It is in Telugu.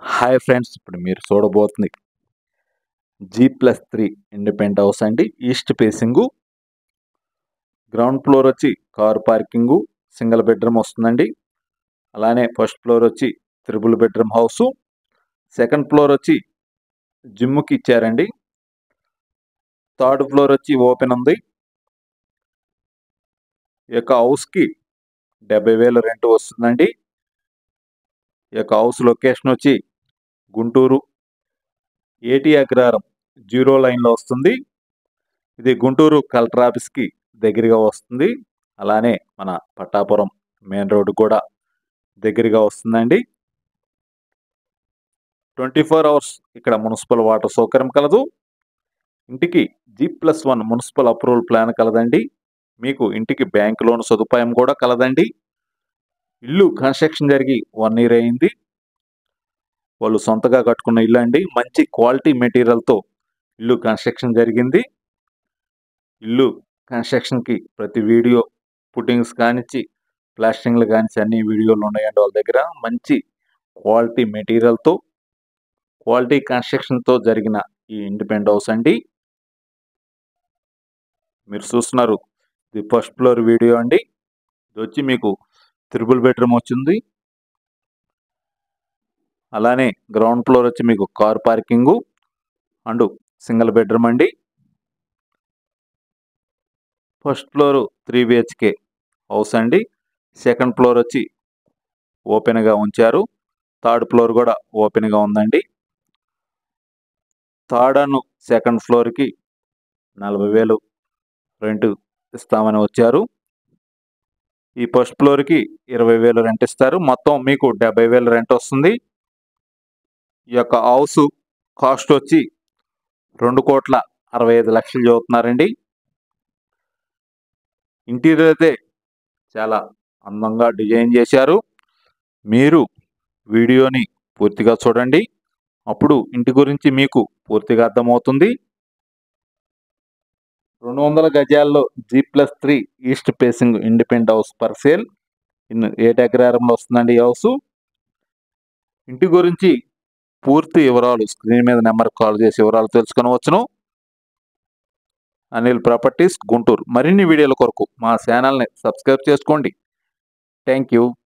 హాయ్ ఫ్రెండ్స్ ఇప్పుడు మీరు చూడబోతుంది G plus three independent house అండి ఈస్ట్ ఫేసింగు గ్రౌండ్ ఫ్లోర్ వచ్చి కార్ పార్కింగు సింగిల్ బెడ్రూమ్ వస్తుందండి అలానే ఫస్ట్ ఫ్లోర్ వచ్చి triple bedroom house second floor వచ్చి జిమ్కి ఇచ్చారండి థర్డ్ ఫ్లోర్ వచ్చి ఓపెన్ ఉంది ఈ యొక్క హౌస్కి డెబ్బై వేలు రెంట్ వస్తుందండి ఈ యొక్క హౌస్ లొకేషన్ వచ్చి గుంటూరు ఏటీ అగ్రహారం జీరో లైన్లో వస్తుంది ఇది గుంటూరు కలెక్టర్ ఆఫీస్కి దగ్గరగా వస్తుంది అలానే మన పట్టాపురం మెయిన్ రోడ్డు కూడా దగ్గరగా వస్తుందండి ట్వంటీ ఫోర్ అవర్స్ ఇక్కడ మున్సిపల్ వాటర్ సౌకర్యం కలదు ఇంటికి G plus one municipal approval plan కలదండి మీకు ఇంటికి బ్యాంక్ లోన్ సదుపాయం కూడా కలదండి ఇల్లు కన్స్ట్రక్షన్ జరిగి వన్ ఇయర్ అయింది వాళ్ళు సొంతగా కట్టుకున్న ఇల్లు అండి మంచి క్వాలిటీ మెటీరియల్తో ఇల్లు కన్స్ట్రక్షన్ జరిగింది ఇల్లు కన్స్ట్రక్షన్కి ప్రతి వీడియో పుట్టింగ్స్ కానిచ్చి ప్లాస్టింగ్లు కానిచ్చి అన్ని వీడియోలు ఉన్నాయండి వాళ్ళ దగ్గర మంచి క్వాలిటీ మెటీరియల్తో క్వాలిటీ కన్స్ట్రక్షన్తో జరిగిన ఈ ఇండిపెండెంట్ హౌస్ అండి మీరు చూస్తున్నారు ఇది ఫస్ట్ ఫ్లోర్ వీడియో అండి ఇది వచ్చి మీకు త్రిబుల్ బెడ్రూమ్ వచ్చింది అలానే గ్రౌండ్ ఫ్లోర్ వచ్చి మీకు car parking and single bedroom అండి first floor three BHK house అండి సెకండ్ ఫ్లోర్ వచ్చి ఓపెన్గా ఉంచారు థర్డ్ ఫ్లోర్ కూడా ఓపెన్గా ఉందండి థర్డ్ అండ్ సెకండ్ ఫ్లోర్కి నలభై వేలు రెంట్ ఇస్తామని వచ్చారు ఈ ఫస్ట్ ఫ్లోర్కి ఇరవై వేలు రెంట్ ఇస్తారు మొత్తం మీకు డెబ్బై వేలు రెంట్ వస్తుంది ఈ యొక్క హౌస్ కాస్ట్ వచ్చి రెండు కోట్ల అరవై ఐదు లక్షలు చదువుతున్నారండి ఇంటీరియర్ అయితే చాలా అందంగా డిజైన్ చేశారు మీరు వీడియోని పూర్తిగా చూడండి అప్పుడు ఇంటి గురించి మీకు పూర్తిగా అర్థమవుతుంది రెండు వందల గజాల్లో G plus three east facing independent house for sale in ఏటగ్రహారంలో వస్తుందండి ఈ హౌస్ ఇంటి గురించి పూర్తి వివరాలు స్క్రీన్ మీద నెంబర్ కాల్ చేసి వివరాలు తెలుసుకొనవచ్చును అనిల్ ప్రాపర్టీస్ గుంటూరు మరిన్ని వీడియోల కొరకు మా ఛానల్ని సబ్స్క్రైబ్ చేసుకోండి థ్యాంక్ యూ